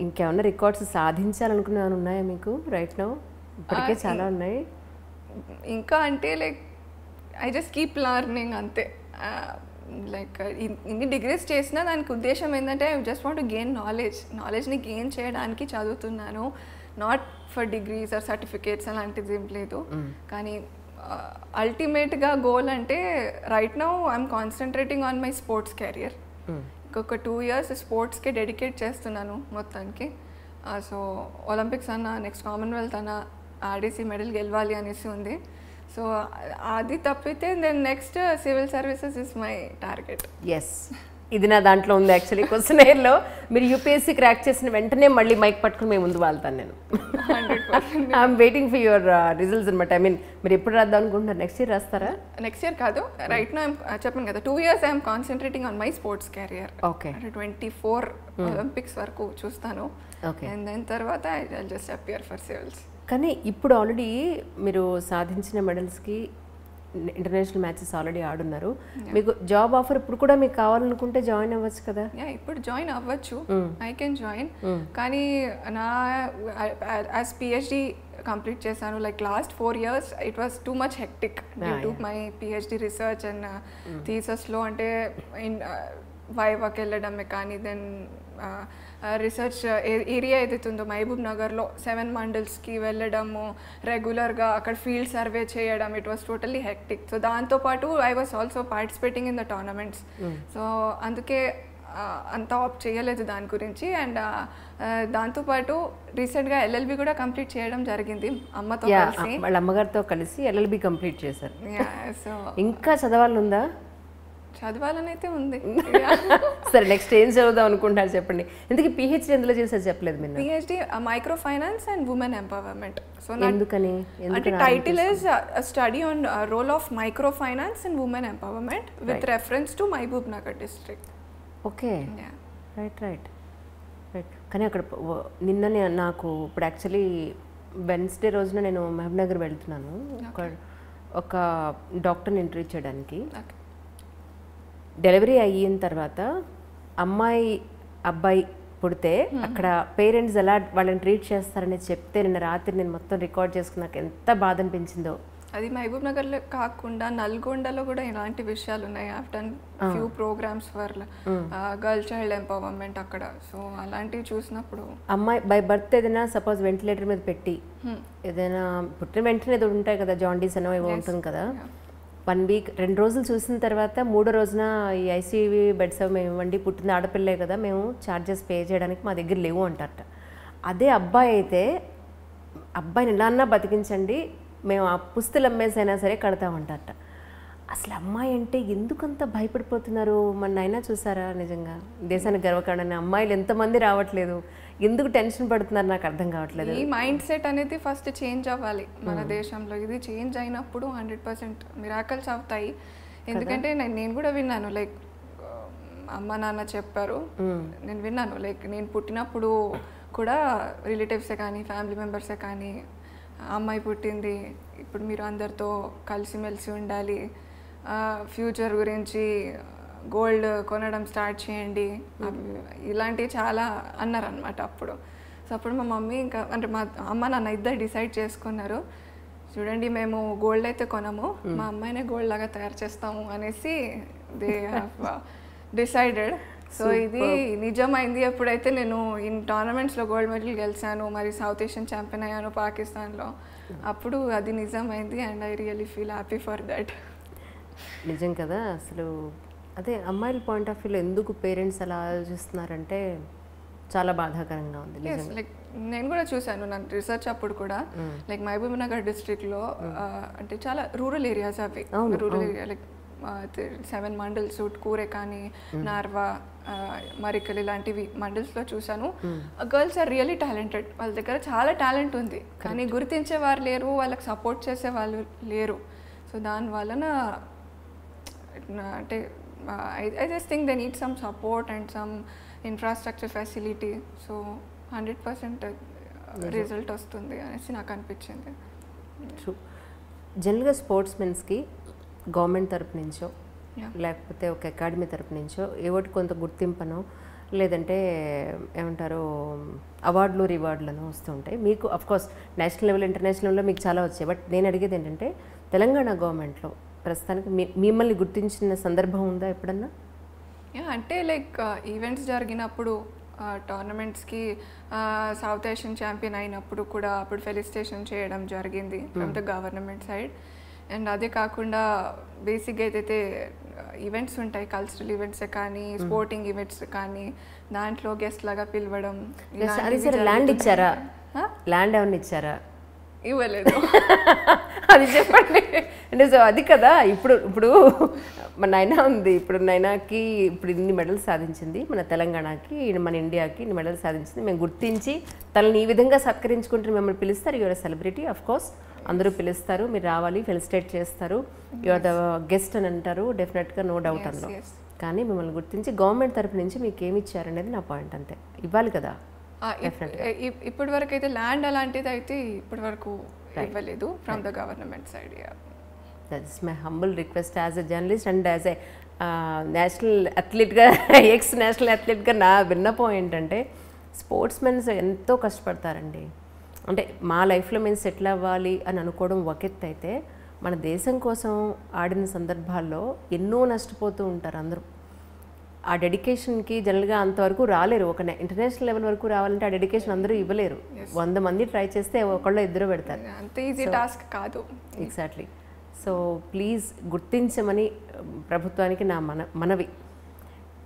ఇంకేమన్నా రికార్డ్స్ సాధించాలనుకునే ఉన్నాయా మీకు రైట్ నౌ ఇప్పటికే చాలా ఉన్నాయి ఇంకా అంటే like I just keep learning అంతే లైక్ ఇన్ని డిగ్రీస్ చేసినా దానికి ఉద్దేశం ఏంటంటే I just want gain knowledge నాలెడ్జ్ని గెయిన్ చేయడానికి చదువుతున్నాను not for degrees or certificates అలాంటిది ఏం లేదు కానీ అల్టిమేట్గా గోల్ అంటే right now I'm concentrating on my sports career ఇంకొక టూ ఇయర్స్ స్పోర్ట్స్కి డెడికేట్ చేస్తున్నాను మొత్తానికి సో ఒలింపిక్స్ అన్న నెక్స్ట్ కామన్వెల్త్ అన్న ఆడేసి మెడల్ గెలవాలి అనేసి ఉంది సో అది తప్పితే then next civil services is my target yes ఇది నా దాంట్లో ఉంది యాక్చువల్లీ క్వశ్చనేర్లో మీరు యూపీఎస్సీ క్రాక్ చేసిన వెంటనే మళ్ళీ మైక్ పట్టుకుని మేము ముందు వాళ్తాను నేను hundred percent I'm waiting for your results అనమాట ఐ మీన్ మీరు ఎప్పుడు రాద్దాం అనుకుంటున్నారు నెక్స్ట్ ఇయర్ రాస్తారా నెక్స్ట్ ఇయర్ కాదు రైట్ నా చెప్పాను కదా two years I'm concentrating on my sports career okay అంటే ట్వంటీ ఫోర్ ఒలింపిక్స్ వరకు చూస్తాను ఓకే అండ్ దాని తర్వాత I just appear for civils కానీ ఇప్పుడు ఆల్రెడీ మీరు సాధించిన మెడల్స్కి ఇంటర్నేషనల్ మ్యాచెస్ ఆల్రెడీ ఆడున్నారు మీకు జాబ్ ఆఫర్ ఇప్పుడు కూడా మీకు కావాలనుకుంటే జాయిన్ అవ్వచ్చు కదా యా ఇప్పుడు జాయిన్ అవ్వచ్చు ఐ కెన్ జాయిన్ కానీ నా యాజ్ పిహెచ్డి కంప్లీట్ చేశాను like last four years it was too much hectic due to my PhD research and థీసస్లో అంటే ఇన్ వైవాకి వెళ్ళడమే కానీ దెన్ రీసెర్చ్ ఏరియా ఏదైతే ఉందో మహబూబ్ నగర్లో సెవెన్ మండల్స్కి వెళ్ళడము రెగ్యులర్గా అక్కడ ఫీల్డ్ సర్వే చేయడం it was totally hectic so దాంతోపాటు I was also participating in the tournaments so అందుకే ఆ, అంత ఆప్ చేయలేదు దాని గురించి అండ్ దాంతోపాటు రీసెంట్గా ఎల్ఎల్బి కూడా కంప్లీట్ చేయడం జరిగింది అమ్మతో యా కలిసి వాళ్ళ అమ్మగారితో కలిసి ఎల్ఎల్బి కంప్లీట్ చేశారు సో ఇంకా చదవాలని ఉందా చదవాలని అయితే ఉంది సరే నెక్స్ట్ ఏం చదువుదాం అనుకుంటారు చెప్పండి ఎందుకు పిహెచ్డి ఎందులో చేశారు చెప్పలేదు మీరు నాకు. PhD microfinance and women empowerment so ఎందుకని అంటే ఎందుకని title is study on role of microfinance and women empowerment with reference to Mahbubnagar district okay right right right కానీ అక్కడ ప- వ- నిన్ననే నాకు ఇప్పుడు యాక్చువల్లీ వెన్స్డే రోజున నేను మహబూబ్ నగర్ వెళ్తున్నాను ఒక ఒక డాక్టర్ని ఇంటర్వ్యూ చేయడానికి ఓకే డెలివరీ అయిన తర్వాత అమ్మాయి అబ్బాయి పుడితే అక్కడ పేరెంట్స్ ఎలా వాళ్ళని ట్రీట్ చేస్తారనేది చెప్తే నిన్న రాత్రి నేను మొత్తం రికార్డ్ చేసుకుని నాకు ఎంత బాధ అనిపించిందో అది మహబూబ్ నగర్లో కాకుండా నల్గొండలో కూడా ఇలాంటి విషయాలు ఉన్నాయి after few programs for girl child empowerment అక్కడ సో అలాంటివి చూసినప్పుడు అమ్మాయి బై బర్త్ ఏదైనా సపోజ్ వెంటిలేటర్ మీద పెట్టి ఏదైనా పుట్టిన వెంటనే ఏదో ఉంటాయి కదా జాండీస్ అనో ఏవో ఉంటుంది కదా వన్ వీక్ రెండు రోజులు చూసిన తర్వాత మూడో రోజున ఈ ఐసీవీ బెడ్స్ అవి మేము ఇవ్వండి పుట్టిన ఆడపిల్లే కదా మేము ఛార్జెస్ పే చేయడానికి మా దగ్గర లేవు అంటారట అదే అబ్బాయి అయితే అబ్బాయిని ఎలా అన్నా బతికించండి మేము ఆ పుస్తులు అమ్మేసైనా సరే కడతామంటారట అసలు అమ్మాయి అంటే ఎందుకంత భయపడిపోతున్నారు మన అయినా చూసారా నిజంగా దేశానికి గర్వకారణని అమ్మాయిలు ఎంతమంది రావట్లేదు ఎందుకు టెన్షన్ పడుతున్నారు నాకు అర్థం కావట్లేదు ఈ మైండ్ సెట్ అనేది ఫస్ట్ చేంజ్ అవ్వాలి మన దేశంలో ఇది చేంజ్ అయినప్పుడు హండ్రెడ్ పర్సెంట్ మిరాకల్స్ అవుతాయి ఎందుకంటే నేను నేను కూడా విన్నాను లైక్ అమ్మ నాన్న చెప్పారు నేను విన్నాను లైక్ నేను పుట్టినప్పుడు కూడా రిలేటివ్సే కానీ ఫ్యామిలీ మెంబర్సే కానీ అమ్మాయి పుట్టింది ఇప్పుడు మీరు అందరితో కలిసిమెలిసి ఉండాలి ఫ్యూచర్ గురించి గోల్డ్ కొనడం స్టార్ట్ చేయండి అవి- ఇలాంటివి చాలా అన్నారనమాట అప్పుడు సో అప్పుడు మా మమ్మీ ఇంకా అంటే మా అమ్మ నాన్న ఇద్దరు డిసైడ్ చేసుకున్నారు చూడండి మేము గోల్డ్ అయితే కొనము మా అమ్మాయినే గోల్డ్ లాగా తయారు చేస్తాము అనేసి దే హ్యావ్ డిసైడెడ్ సో ఇది నిజమైంది ఎప్పుడైతే నేను ఇన్ టోర్నమెంట్స్లో గోల్డ్ మెడల్ గెలిచాను మరి సౌత్ ఏషియన్ ఛాంపియన్ అయ్యాను పాకిస్తాన్లో అప్పుడు అది నిజమైంది and I really feel happy for that నిజం కదా అసలు అదే అమ్మాయిల పాయింట్ ఆఫ్ వ్యూలో ఎందుకు పేరెంట్స్ అలా ఆలోచిస్తున్నారంటే చాలా బాధాకరంగా ఉంది నిజంగా లైక్ నేను కూడా చూశాను నా రీసెర్చ్ అప్పుడు కూడా లైక్ మహబూబ్ నగర్ డిస్ట్రిక్ట్లో అంటే చాలా రూరల్ ఏరియాస్ అవి rural area like seven mandals కూరే కానీ నార్వా ఆ, మరికల్ ఇలాంటివి మండల్స్లో చూశాను గర్ల్స్ ఆర్ రియలీ టాలెంటెడ్ వాళ్ళ దగ్గర చాలా టాలెంట్ ఉంది కానీ గుర్తించే వారు లేరు వాళ్ళకి సపోర్ట్ చేసే వాళ్ళు లేరు సో దాని వలన నా- అంటే I just think they need some support and some infrastructure facility so hundred percent result వస్తుంది అనేసి నాకు అనిపించింది ట్రూ జనరల్గా స్పోర్ట్స్ మెన్స్కి గవర్నమెంట్ తరపు నుంచో Yeah. లేకపోతే ఒక అకాడమీ తరపు నుంచో ఏవోటి కొంత గుర్తింపనో లేదంటే ఏమంటారు అవార్డులు రివార్డులను వస్తుంటాయి మీకు కోర్స్ నేషనల్ లెవెల్ ఇంటర్నేషనల్ లెవెల్లో మీకు చాలా వచ్చాయి బట్ నేను అడిగేది ఏంటంటే తెలంగాణ గవర్నమెంట్లో ప్రస్తుతానికి మీ మిమ్మల్ని గుర్తించిన సందర్భం ఉందా ఎప్పుడన్నా యా అంటే లైక్ ఈవెంట్స్ జరిగినప్పుడు టోర్నమెంట్స్కి సౌత్ ఏషియన్ ఛాంపియన్ అయినప్పుడు కూడా అప్పుడు ఫెలిసిటేషన్ చేయడం జరిగింది from the government side and అదే కాకుండా బేసిక్గా అయితే ఈవెంట్స్ ఉంటాయి కల్చరల్ ఈవెంట్స్ కానీ స్పోర్టింగ్ ఈవెంట్స్ కానీ దాంట్లో గెస్ట్ లాగా పిలవడం అది ఇలాంటివి సరే ల్యాండ్ జరుగుతున్నాయి. ఇచ్చారా Huh? ల్యాండ్ ఏమన్నా ఇచ్చారా ఇవ్వలేదు అది చెప్పండి అంటే సో అది కదా ఇప్పుడు ఇప్పుడు మన నైనా ఉంది ఇప్పుడు నైనాకి ఇప్పుడు ఇన్ని మెడల్స్ సాధించింది మన తెలంగాణకి మన ఇండియాకి ఇన్ని మెడల్స్ సాధించింది మేము గుర్తించి తనని ఈ విధంగా సత్కరించుకుంటే మిమ్మల్ని పిలుస్తారు యువర్ సెలబ్రిటీ అఫ్ కోర్స్ అందరూ పిలుస్తారు మీరు రావాలి ఫెలిసిటేట్ చేస్తారు యువర్ ద గెస్ట్ అని అంటారు డెఫినెట్గా నో డౌట్ అందులో yes. కానీ మిమ్మల్ని గుర్తించి గవర్నమెంట్ తరపు నుంచి మీకు ఏమి ఇచ్చారనేది నా పాయింట్ అంతే ఇవ్వాలి కదా ఇప్పటి వరకు అయితే ల్యాండ్ అలాంటిది అయితే ఇప్పటి వరకు ఇవ్వలేదు from the government side that's my humble request as a journalist and as a national అథ్లీట్గా ఎక్స్ నేషనల్ అథ్లీట్గా నా విన్నపం ఏంటంటే స్పోర్ట్స్ మెన్స్ ఎంతో కష్టపడతారండి అంటే మా లైఫ్లో మేము సెటిల్ అవ్వాలి అని అనుకోవడం ఒక ఎత్తు అయితే మన దేశం కోసం ఆడిన సందర్భాల్లో ఎన్నో నష్టపోతూ ఉంటారు అందరూ ఆ డెడికేషన్కి జనరల్గా అంతవరకు రాలేరు ఒక ఇంటర్నేషనల్ లెవెల్ వరకు రావాలంటే ఆ డెడికేషన్ అందరూ ఇవ్వలేరు వంద మంది ట్రై చేస్తే ఒకళ్ళు ఇద్దరు పెడతారు అంత ఈజీ టాస్క్ కాదు ఎగ్జాక్ట్లీ సో ప్లీజ్ గుర్తించమని ప్రభుత్వానికి నా మన మనవి